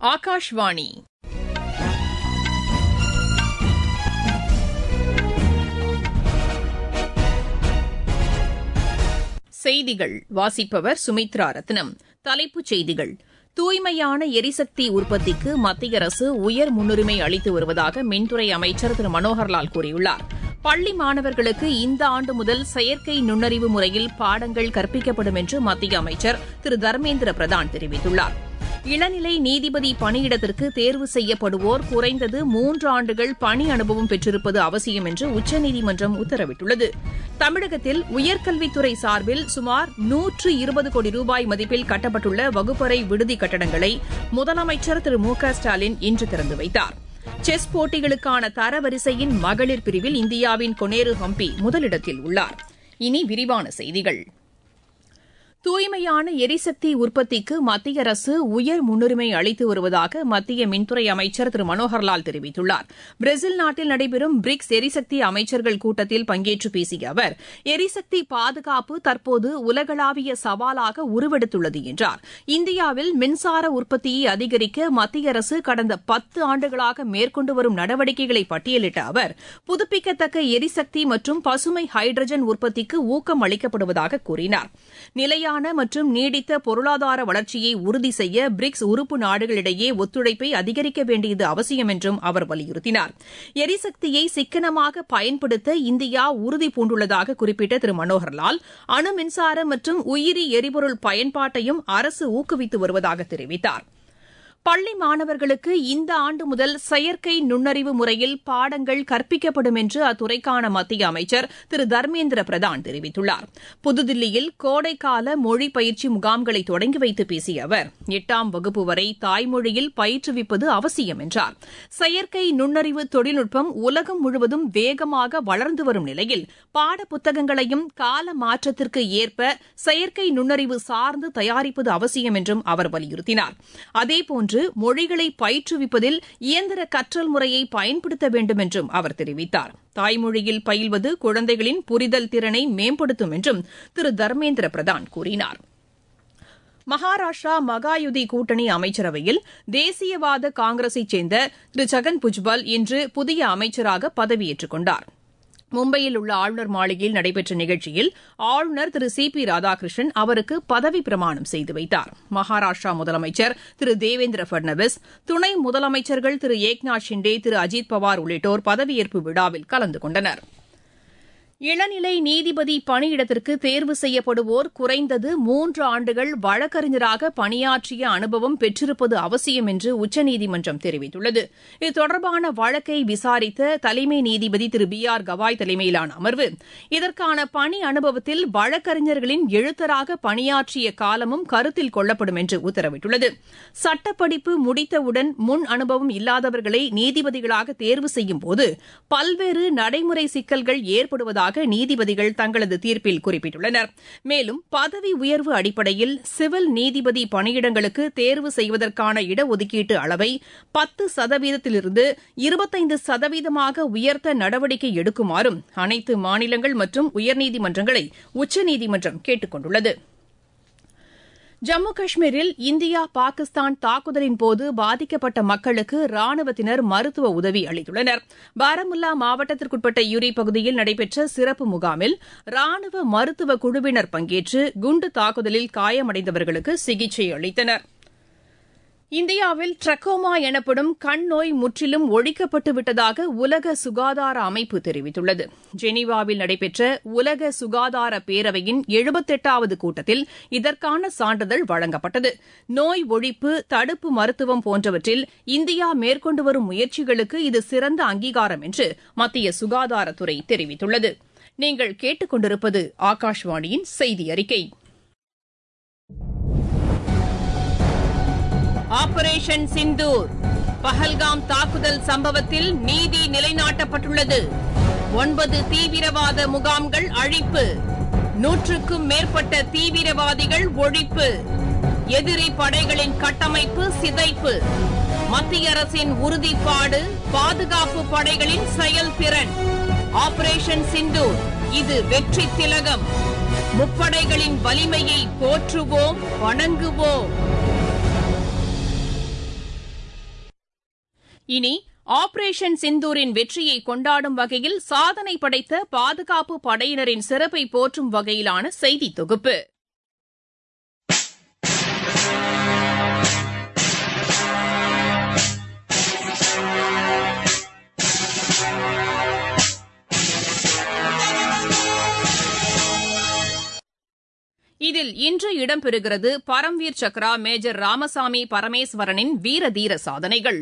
ஆகாஷ்வாணி செய்திகள் வாசிப்பவர் சுமித்ரா ரத்னம் தலைப்புச் செய்திகள் தூய்மையான எரிசக்தி உற்பத்திக்கு மத்திய அரசு உயர் முன்னுரிமை அளித்து வருவதாக மின்துறை அமைச்சர் திரு மனோகர்லால் கூறியுள்ளார் பள்ளி மாணவர்களுக்கு இந்த ஆண்டு முதல் செயற்கை நுண்ணறிவு முறையில் பாடங்கள் கற்பிக்கப்படும் என்று மத்திய அமைச்சர் திரு தர்மேந்திர பிரதான் தெரிவித்துள்ளார் இளநிலை நீதிபதி பணியிடத்திற்கு தேர்வு செய்யப்படுவோர் குறைந்தது மூன்று ஆண்டுகள் பணி அனுபவம் பெற்றிருப்பது அவசியம் என்று உச்சநீதிமன்றம் உத்தரவிட்டுள்ளது தமிழகத்தில் உயர்கல்வித்துறை சார்பில் சுமார் நூற்று இருபது கோடி ரூபாய் மதிப்பில் கட்டப்பட்டுள்ள வகுப்பறை விடுதி கட்டடங்களை முதலமைச்சர் திரு மு க ஸ்டாலின் இன்று திறந்து வைத்தார் செஸ் போட்டிகளுக்கான தரவரிசையின் மகளிர் பிரிவில் இந்தியாவின் கொனேரு ஹம்பி முதலிடத்தில் உள்ளார் இனி விரிவான செய்திகள் தூய்மையான எரிசக்தி உற்பத்திக்கு மத்திய அரசு உயர் முன்னுரிமை அளித்து வருவதாக மத்திய மின்துறை அமைச்சர் திரு மனோகர்லால் தெரிவித்துள்ளார் பிரேசில் நாட்டில் நடைபெறும் பிரிக்ஸ் எரிசக்தி அமைச்சர்கள் கூட்டத்தில் பங்கேற்று பேசிய அவர் எரிசக்தி பாதுகாப்பு தற்போது உலகளாவிய சவாலாக உருவெடுத்துள்ளது என்றார் இந்தியாவில் மின்சார உற்பத்தியை அதிகரிக்க மத்திய அரசு கடந்த பத்து ஆண்டுகளாக மேற்கொண்டு வரும் நடவடிக்கைகளை பட்டியலிட்ட அவர் புதுப்பிக்கத்தக்க எரிசக்தி மற்றும் பசுமை ஹைட்ரஜன் உற்பத்திக்கு ஊக்கம் அளிக்கப்படுவதாக கூறினார் நிலையான மற்றும் நீடித்த பொருளாதார வளர்ச்சியை உறுதி செய்ய பிரிக்ஸ் உறுப்பு நாடுகளிடையே ஒத்துழைப்பை அதிகரிக்க வேண்டியது அவசியம் என்றும் அவர் வலியுறுத்தினார் எரிசக்தியை சிக்கனமாக பயன்படுத்த இந்தியா உறுதி பூண்டுள்ளதாக குறிப்பிட்ட திரு மனோகர்லால் அணு மின்சாரம் மற்றும் உயிரி எரிபொருள் பயன்பாட்டையும் அரசு ஊக்குவித்து வருவதாக தெரிவித்தார் பள்ளி மாணவர்களுக்கு இந்த ஆண்டு முதல் செயற்கை நுண்ணறிவு முறையில் பாடங்கள் கற்பிக்கப்படும் என்று அத்துறைக்கான மத்திய அமைச்சர் திரு தர்மேந்திர பிரதான் தெரிவித்துள்ளார் புதுதில்லியில் கோடைக்கால மொழி பயிற்சி முகாம்களை தொடங்கி வைத்து பேசிய அவர் எட்டாம் வகுப்பு வரை தாய்மொழியில் பயிற்றுவிப்பது அவசியம் என்றார் செயற்கை நுண்ணறிவு தொழில்நுட்பம் உலகம் முழுவதும் வேகமாக வளர்ந்து வரும் நிலையில் பாட புத்தகங்களையும் கால மாற்றத்திற்கு ஏற்ப செயற்கை நுண்ணறிவு சார்ந்து தயாரிப்பது அவசியம் என்றும் அவர் வலியுறுத்தினார் அதேபோன்று போன்று மொழிகளை பயிற்றுவிப்பதில் இயந்திர கற்றல் முறையை பயன்படுத்த வேண்டும் என்றும் அவர் தெரிவித்தார் தாய்மொழியில் பயில்வது குழந்தைகளின் புரிதல் திறனை மேம்படுத்தும் என்றும் திரு தர்மேந்திர பிரதான் கூறினார் மகாராஷ்டிரா மகாயுதி கூட்டணி அமைச்சரவையில் தேசியவாத காங்கிரஸைச் சேர்ந்த திரு ஜகன் புஜ்பல் இன்று புதிய அமைச்சராக பதவியேற்றுக் கொண்டார் மும்பையில் உள்ள ஆளுநர் மாளிகையில் நடைபெற்ற நிகழ்ச்சியில் ஆளுநர் திரு சி பி ராதாகிருஷ்ணன் அவருக்கு பதவி பிரமாணம் செய்து வைத்தார் மகாராஷ்டிரா முதலமைச்சர் திரு தேவேந்திர பட்னவிஸ் துணை முதலமைச்சர்கள் திரு ஏக்நாத் ஷிண்டே திரு அஜித் பவார் உள்ளிட்டோர் பதவியேற்பு விழாவில் கலந்து கொண்டனா் இளநிலை நீதிபதி பணியிடத்திற்கு தேர்வு செய்யப்படுவோர் குறைந்தது மூன்று ஆண்டுகள் வழக்கறிஞராக பணியாற்றிய அனுபவம் பெற்றிருப்பது அவசியம் என்று உச்சநீதிமன்றம் தெரிவித்துள்ளது இது தொடர்பான வழக்கை விசாரித்த தலைமை நீதிபதி திரு பி ஆர் கவாய் தலைமையிலான அமர்வு இதற்கான பணி அனுபவத்தில் வழக்கறிஞர்களின் எழுத்தராக பணியாற்றிய காலமும் கருத்தில் கொள்ளப்படும் என்று உத்தரவிட்டுள்ளது சட்டப்படிப்பு முடித்தவுடன் முன் அனுபவம் இல்லாதவர்களை நீதிபதிகளாக தேர்வு செய்யும் போது பல்வேறு நடைமுறை சிக்கல்கள் ஏற்படுவதாக உள்ளதாக நீதிபதிகள் தங்களது தீர்ப்பில் குறிப்பிட்டுள்ளனர் மேலும் பதவி உயர்வு அடிப்படையில் சிவில் நீதிபதி பணியிடங்களுக்கு தேர்வு செய்வதற்கான இடஒதுக்கீட்டு அளவை பத்து சதவீதத்திலிருந்து இருபத்தைந்து சதவீதமாக உயர்த்த நடவடிக்கை எடுக்குமாறும் அனைத்து மாநிலங்கள் மற்றும் உயர்நீதிமன்றங்களை உச்சநீதிமன்றம் கேட்டுக் கொண்டுள்ளது ஜம்மு காஷ்மீரில் இந்தியா பாகிஸ்தான் தாக்குதலின் போது பாதிக்கப்பட்ட மக்களுக்கு ராணுவத்தினர் மருத்துவ உதவி அளித்துள்ளனர் பாரமுல்லா மாவட்டத்திற்குட்பட்ட யூரி பகுதியில் நடைபெற்ற சிறப்பு முகாமில் ராணுவ மருத்துவ குழுவினர் பங்கேற்று குண்டு தாக்குதலில் காயமடைந்தவர்களுக்கு சிகிச்சை அளித்தனர் இந்தியாவில் ட்ரக்கோமா எனப்படும் கண் நோய் முற்றிலும் ஒழிக்கப்பட்டு விட்டதாக உலக சுகாதார அமைப்பு தெரிவித்துள்ளது ஜெனீவாவில் நடைபெற்ற உலக சுகாதார பேரவையின் எழுபத்தெட்டாவது கூட்டத்தில் இதற்கான சான்றிதழ் வழங்கப்பட்டது நோய் ஒழிப்பு தடுப்பு மருத்துவம் போன்றவற்றில் இந்தியா மேற்கொண்டு வரும் முயற்சிகளுக்கு இது சிறந்த அங்கீகாரம் என்று மத்திய சுகாதாரத்துறை தெரிவித்துள்ளது நீங்கள் கேட்டுக்கொண்டிருப்பது ஆகாஷ்வாணியின் செய்தி அறிக்கை ஆபரேஷன் சிந்தூர் பஹல்காம் தாக்குதல் சம்பவத்தில் நீதி நிலைநாட்டப்பட்டுள்ளது ஒன்பது தீவிரவாத முகாம்கள் அழிப்பு நூற்றுக்கும் மேற்பட்ட தீவிரவாதிகள் ஒழிப்பு எதிரி படைகளின் கட்டமைப்பு சிதைப்பு மத்திய அரசின் உறுதிப்பாடு பாதுகாப்பு படைகளின் செயல்திறன் ஆபரேஷன் சிந்தூர் இது வெற்றி திலகம் முப்படைகளின் வலிமையை போற்றுவோம் வணங்குவோம் இனி ஆபரேஷன் சிந்தூரின் வெற்றியை கொண்டாடும் வகையில் சாதனை படைத்த பாதுகாப்பு படையினரின் சிறப்பை போற்றும் வகையிலான செய்தி தொகுப்பு இதில் இன்று இடம்பெறுகிறது பரம்வீர் சக்ரா மேஜர் ராமசாமி பரமேஸ்வரனின் வீர தீர சாதனைகள்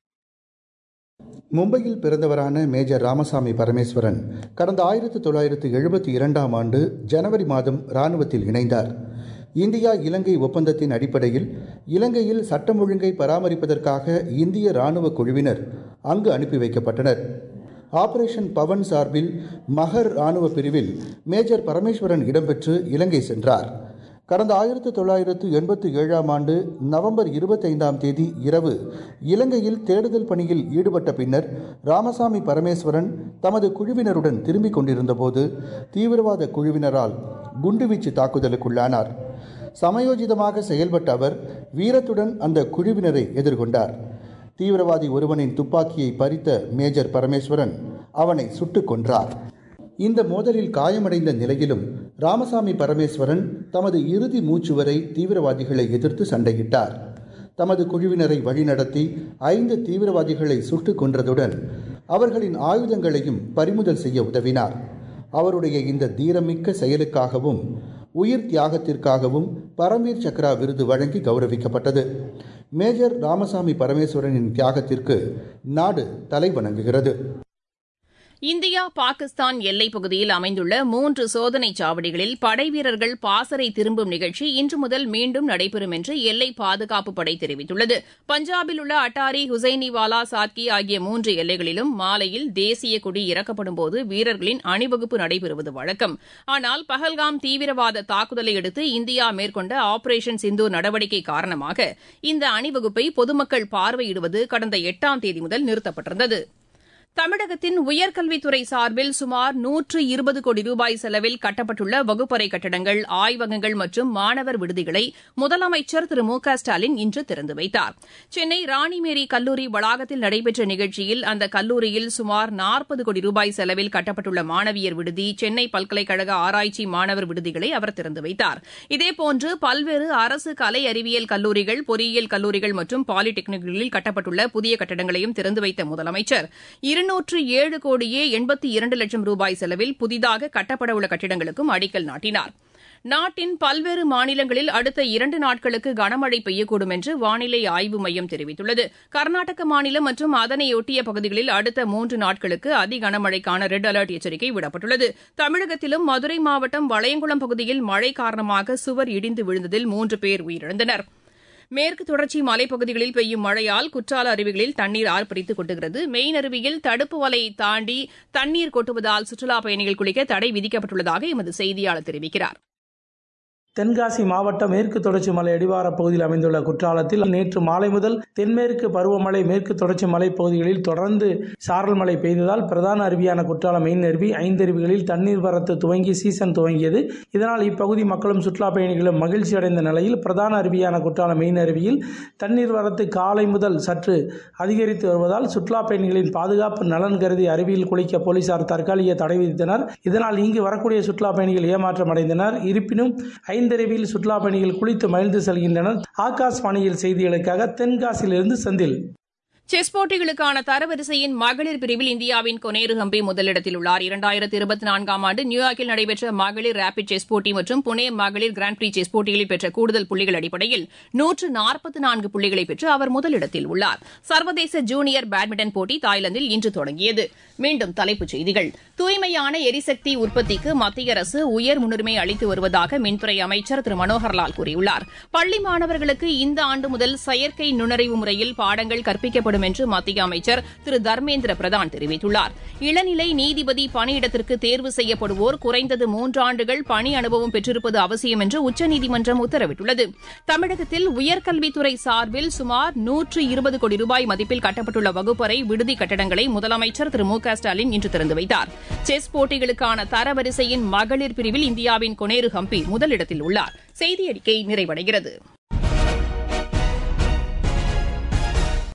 மும்பையில் பிறந்தவரான மேஜர் ராமசாமி பரமேஸ்வரன் கடந்த ஆயிரத்தி தொள்ளாயிரத்து எழுபத்தி இரண்டாம் ஆண்டு ஜனவரி மாதம் இராணுவத்தில் இணைந்தார் இந்தியா இலங்கை ஒப்பந்தத்தின் அடிப்படையில் இலங்கையில் சட்டம் ஒழுங்கை பராமரிப்பதற்காக இந்திய இராணுவ குழுவினர் அங்கு அனுப்பி வைக்கப்பட்டனர் ஆபரேஷன் பவன் சார்பில் மகர் இராணுவ பிரிவில் மேஜர் பரமேஸ்வரன் இடம்பெற்று இலங்கை சென்றார் கடந்த ஆயிரத்தி தொள்ளாயிரத்து எண்பத்தி ஏழாம் ஆண்டு நவம்பர் இருபத்தைந்தாம் தேதி இரவு இலங்கையில் தேடுதல் பணியில் ஈடுபட்ட பின்னர் ராமசாமி பரமேஸ்வரன் தமது குழுவினருடன் திரும்பிக் கொண்டிருந்தபோது தீவிரவாத குழுவினரால் குண்டுவீச்சு தாக்குதலுக்குள்ளானார் சமயோஜிதமாக செயல்பட்ட அவர் வீரத்துடன் அந்த குழுவினரை எதிர்கொண்டார் தீவிரவாதி ஒருவனின் துப்பாக்கியை பறித்த மேஜர் பரமேஸ்வரன் அவனை சுட்டுக் கொன்றார் இந்த மோதலில் காயமடைந்த நிலையிலும் ராமசாமி பரமேஸ்வரன் தமது இறுதி மூச்சு வரை தீவிரவாதிகளை எதிர்த்து சண்டையிட்டார் தமது குழுவினரை வழிநடத்தி ஐந்து தீவிரவாதிகளை சுட்டுக் கொன்றதுடன் அவர்களின் ஆயுதங்களையும் பறிமுதல் செய்ய உதவினார் அவருடைய இந்த தீரமிக்க செயலுக்காகவும் உயிர் தியாகத்திற்காகவும் பரம்வீர் சக்ரா விருது வழங்கி கௌரவிக்கப்பட்டது மேஜர் ராமசாமி பரமேஸ்வரனின் தியாகத்திற்கு நாடு தலைவணங்குகிறது இந்தியா பாகிஸ்தான் எல்லைப் பகுதியில் அமைந்துள்ள மூன்று சோதனைச் சாவடிகளில் படைவீரர்கள் பாசறை திரும்பும் நிகழ்ச்சி இன்று முதல் மீண்டும் நடைபெறும் என்று எல்லை பாதுகாப்பு படை தெரிவித்துள்ளது பஞ்சாபில் உள்ள அட்டாரி ஹுசைனிவாலா சாத்கி ஆகிய மூன்று எல்லைகளிலும் மாலையில் தேசிய கொடி இறக்கப்படும்போது வீரர்களின் அணிவகுப்பு நடைபெறுவது வழக்கம் ஆனால் பஹல்காம் தீவிரவாத தாக்குதலை அடுத்து இந்தியா மேற்கொண்ட ஆபரேஷன் சிந்தூர் நடவடிக்கை காரணமாக இந்த அணிவகுப்பை பொதுமக்கள் பார்வையிடுவது கடந்த எட்டாம் தேதி முதல் நிறுத்தப்பட்டிருந்தது தமிழகத்தின் உயர்கல்வித்துறை சார்பில் சுமார் நூற்று இருபது கோடி ரூபாய் செலவில் கட்டப்பட்டுள்ள வகுப்பறை கட்டடங்கள் ஆய்வகங்கள் மற்றும் மாணவர் விடுதிகளை முதலமைச்சர் திரு மு க ஸ்டாலின் இன்று திறந்து வைத்தார் சென்னை ராணிமேரி கல்லூரி வளாகத்தில் நடைபெற்ற நிகழ்ச்சியில் அந்த கல்லூரியில் சுமார் நாற்பது கோடி ரூபாய் செலவில் கட்டப்பட்டுள்ள மாணவியர் விடுதி சென்னை பல்கலைக்கழக ஆராய்ச்சி மாணவர் விடுதிகளை அவர் திறந்து வைத்தார் இதேபோன்று பல்வேறு அரசு கலை அறிவியல் கல்லூரிகள் பொறியியல் கல்லூரிகள் மற்றும் பாலிடெக்னிக்குகளில் கட்டப்பட்டுள்ள புதிய கட்டடங்களையும் திறந்து வைத்த முதலமைச்சர் இருநூற்று ஏழு கோடியே எண்பத்தி இரண்டு லட்சம் ரூபாய் செலவில் புதிதாக கட்டப்படவுள்ள கட்டிடங்களுக்கும் அடிக்கல் நாட்டினார் நாட்டின் பல்வேறு மாநிலங்களில் அடுத்த இரண்டு நாட்களுக்கு கனமழை பெய்யக்கூடும் என்று வானிலை ஆய்வு மையம் தெரிவித்துள்ளது கர்நாடக மாநிலம் மற்றும் அதனையொட்டிய பகுதிகளில் அடுத்த மூன்று நாட்களுக்கு அதி கனமழைக்கான ரெட் அலர்ட் எச்சரிக்கை விடப்பட்டுள்ளது தமிழகத்திலும் மதுரை மாவட்டம் வளையங்குளம் பகுதியில் மழை காரணமாக சுவர் இடிந்து விழுந்ததில் மூன்று பேர் உயிரிழந்தனா் மேற்கு தொடர்ச்சி மலைப்பகுதிகளில் பெய்யும் மழையால் குற்றால அருவிகளில் தண்ணீர் ஆர்ப்பரித்துக் கொட்டுகிறது மெயின் அருவியில் தடுப்பு வலையை தாண்டி தண்ணீர் கொட்டுவதால் சுற்றுலாப் பயணிகள் குளிக்க தடை விதிக்கப்பட்டுள்ளதாக எமது செய்தியாளர் தெரிவிக்கிறார் தென்காசி மாவட்டம் மேற்கு தொடர்ச்சி மலை அடிவார பகுதியில் அமைந்துள்ள குற்றாலத்தில் நேற்று மாலை முதல் தென்மேற்கு பருவமழை மேற்கு தொடர்ச்சி மலை பகுதிகளில் தொடர்ந்து சாரல் மழை பெய்ததால் பிரதான அருவியான குற்றாலம் மெயின் அருவி ஐந்து அருவிகளில் தண்ணீர் வரத்து துவங்கி சீசன் துவங்கியது இதனால் இப்பகுதி மக்களும் சுற்றுலா பயணிகளும் மகிழ்ச்சி அடைந்த நிலையில் பிரதான அருவியான குற்றாலம் மெயின் அருவியில் தண்ணீர் வரத்து காலை முதல் சற்று அதிகரித்து வருவதால் சுற்றுலா பயணிகளின் பாதுகாப்பு நலன் கருதி அருவியில் குளிக்க போலீசார் தற்காலிக தடை விதித்தனர் இதனால் இங்கு வரக்கூடிய சுற்றுலா பயணிகள் ஏமாற்றம் அடைந்தனர் இருப்பினும் ஐந்தருவியில் சுற்றுலா பயணிகள் குளித்து மகிழ்ந்து செல்கின்றனர் ஆகாஷ்வாணியில் செய்திகளுக்காக தென்காசியிலிருந்து செந்தில் செஸ் போட்டிகளுக்கான தரவரிசையின் மகளிர் பிரிவில் இந்தியாவின் கொனேரு ஹம்பி முதலிடத்தில் உள்ளார் இரண்டாயிரத்தி இருபத்தி நான்காம் ஆண்டு நியூயார்க்கில் நடைபெற்ற மகளிர் ரேபிட் செஸ் போட்டி மற்றும் புனே மகளிர் கிராண்ட் பிரீ செஸ் போட்டிகளில் பெற்ற கூடுதல் புள்ளிகள் அடிப்படையில் நூற்று நாற்பத்தி நான்கு புள்ளிகளை பெற்று அவர் முதலிடத்தில் உள்ளார் சர்வதேச ஜூனியர் பேட்மிண்டன் போட்டி தாய்லாந்தில் இன்று தொடங்கியது மீண்டும் தலைப்புச் செய்திகள் தூய்மையான எரிசக்தி உற்பத்திக்கு மத்திய அரசு உயர் முன்னுரிமை அளித்து வருவதாக மின்துறை அமைச்சர் திரு மனோகர்லால் கூறியுள்ளார் பள்ளி மாணவர்களுக்கு இந்த ஆண்டு முதல் செயற்கை நுண்ணறிவு முறையில் பாடங்கள் கற்பிக்கப்படும் என்று மத்திய அமைச்சர் திரு தர்மேந்திர பிரதான் தெரிவித்துள்ளார் இளநிலை நீதிபதி பணியிடத்திற்கு தேர்வு செய்யப்படுவோர் குறைந்தது மூன்றாண்டுகள் பணி அனுபவம் பெற்றிருப்பது அவசியம் என்று உச்சநீதிமன்றம் உத்தரவிட்டுள்ளது தமிழகத்தில் உயர்கல்வித்துறை சார்பில் சுமார் நூற்று இருபது கோடி ரூபாய் மதிப்பில் கட்டப்பட்டுள்ள வகுப்பறை விடுதி கட்டடங்களை முதலமைச்சர் திரு மு க ஸ்டாலின் இன்று திறந்து வைத்தார் செஸ் போட்டிகளுக்கான தரவரிசையின் மகளிர் பிரிவில் இந்தியாவின் கொனேரு ஹம்பி முதலிடத்தில் உள்ளார் செய்தி அறிக்கை நிறைவடைகிறது